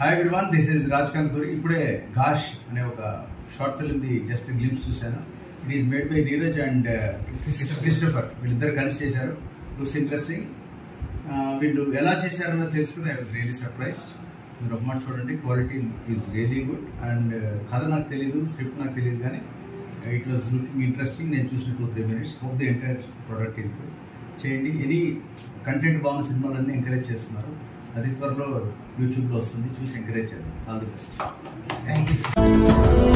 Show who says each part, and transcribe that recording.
Speaker 1: hi everyone this is Raj Kanpur ఇప్పుడే ఘాష్ అనే ఒక short film the just glimpse చూశాను it is made by Neeraj and Christopher వీళ్ళిద్దరు కలిసి చేశారు లుక్స్ ఇంట్రెస్టింగ్ వీళ్ళు ఎలా చేశారన్నది తెలుసుకుని ఐ వాజ్ రియలీ సర్ప్రైజ్ మీరు ఒక మాట చూడండి quality is really good and కథ నాకు తెలియదు స్క్రిప్ట్ నాకు తెలియదు కానీ ఇట్ వాజ్ లుకింగ్ ఇంట్రెస్టింగ్ నేను చూసిన two three minutes hope the entire product is good చేయండి ఎనీ కంటెంట్ బాగున్న సినిమాలన్నీ ఎంకరేజ్ చేస్తున్నారు అది త్వరలో యూట్యూబ్లో వస్తుంది చూసి ఎంకరేజ్ చేద్దాం all the best
Speaker 2: thank you